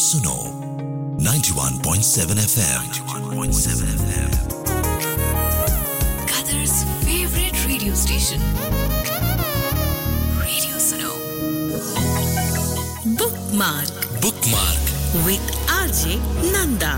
Suno 91.7 FM. 91.7 FM. Qatar's favorite radio station. Radio Suno. Bookmark Bookmark. with RJ Nanda.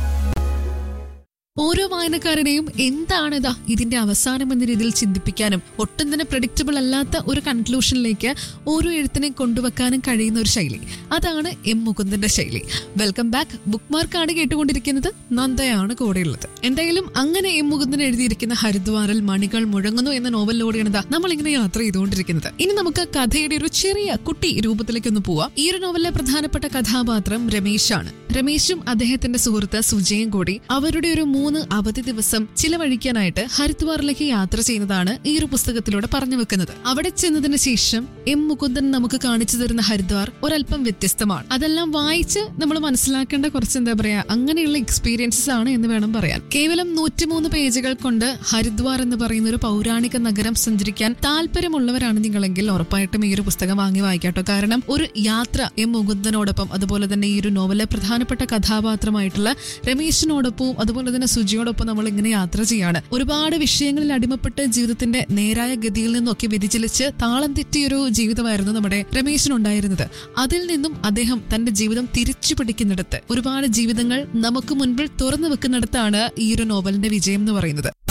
ഓരോ വായനക്കാരനെയും എന്താണ് ഇതാ ഇതിന്റെ അവസാനം എന്ന രീതിയിൽ ചിന്തിപ്പിക്കാനും ഒട്ടും തന്നെ പ്രഡിക്റ്റബിൾ അല്ലാത്ത ഒരു കൺക്ലൂഷനിലേക്ക് ഓരോ എഴുത്തിനെ കൊണ്ടുവെക്കാനും കഴിയുന്ന ഒരു ശൈലി അതാണ് എം മുകുന്ദന്റെ ശൈലി വെൽക്കം ബാക്ക് ബുക്ക് മാർക്കാണ് കേട്ടുകൊണ്ടിരിക്കുന്നത് നന്ദയാണ് കൂടെയുള്ളത് എന്തായാലും അങ്ങനെ എം മുകുന്ദൻ എഴുതിയിരിക്കുന്ന ഹരിദ്വാറിൽ മണികൾ മുഴങ്ങുന്നു എന്ന നോവലിലൂടെയാണ് ദാ നമ്മൾ ഇങ്ങനെ യാത്ര ചെയ്തുകൊണ്ടിരിക്കുന്നത് ഇനി നമുക്ക് കഥയുടെ ഒരു ചെറിയ കുട്ടി രൂപത്തിലേക്ക് ഒന്ന് പോവാം ഈ ഒരു നോവലിലെ പ്രധാനപ്പെട്ട കഥാപാത്രം രമേശാണ് രമേശും അദ്ദേഹത്തിന്റെ സുഹൃത്ത് സുജയും കൂടി അവരുടെ ഒരു മൂന്ന് അവധി ദിവസം ചിലവഴിക്കാനായിട്ട് ഹരിദ്വാറിലേക്ക് യാത്ര ചെയ്യുന്നതാണ് ഈ ഒരു പുസ്തകത്തിലൂടെ പറഞ്ഞു വെക്കുന്നത് അവിടെ ചെന്നതിന് ശേഷം എം മുകുന്ദൻ നമുക്ക് കാണിച്ചു തരുന്ന ഹരിദ്വാർ ഒരല്പം വ്യത്യസ്തമാണ് അതെല്ലാം വായിച്ച് നമ്മൾ മനസ്സിലാക്കേണ്ട കുറച്ച് എന്താ പറയാ അങ്ങനെയുള്ള എക്സ്പീരിയൻസസ് ആണ് എന്ന് വേണം പറയാൻ കേവലം നൂറ്റിമൂന്ന് പേജുകൾ കൊണ്ട് ഹരിദ്വാർ എന്ന് പറയുന്ന ഒരു പൗരാണിക നഗരം സഞ്ചരിക്കാൻ താല്പര്യമുള്ളവരാണ് നിങ്ങളെങ്കിൽ ഉറപ്പായിട്ടും ഈ ഒരു പുസ്തകം വാങ്ങി വായിക്കാട്ടോ കാരണം ഒരു യാത്ര എം മുകുന്ദനോടൊപ്പം അതുപോലെ തന്നെ ഈ ഒരു നോവലിലെ പ്രധാനപ്പെട്ട കഥാപാത്രമായിട്ടുള്ള രമേശിനോടൊപ്പവും അതുപോലെ തന്നെ സുജിയോടൊപ്പം നമ്മൾ ഇങ്ങനെ യാത്ര ചെയ്യാണ് ഒരുപാട് വിഷയങ്ങളിൽ അടിമപ്പെട്ട് ജീവിതത്തിന്റെ നേരായ ഗതിയിൽ നിന്നൊക്കെ വ്യതിചലിച്ച് താളം തെറ്റിയൊരു ജീവിതമായിരുന്നു നമ്മുടെ രമേശിനുണ്ടായിരുന്നത് അതിൽ നിന്നും അദ്ദേഹം തന്റെ ജീവിതം തിരിച്ചു പിടിക്കുന്നിടത്ത് ഒരുപാട് ജീവിതങ്ങൾ നമുക്ക് മുൻപിൽ തുറന്നു വെക്കുന്നിടത്താണ് ഈ ഒരു നോവലിന്റെ വിജയം എന്ന് പറയുന്നത്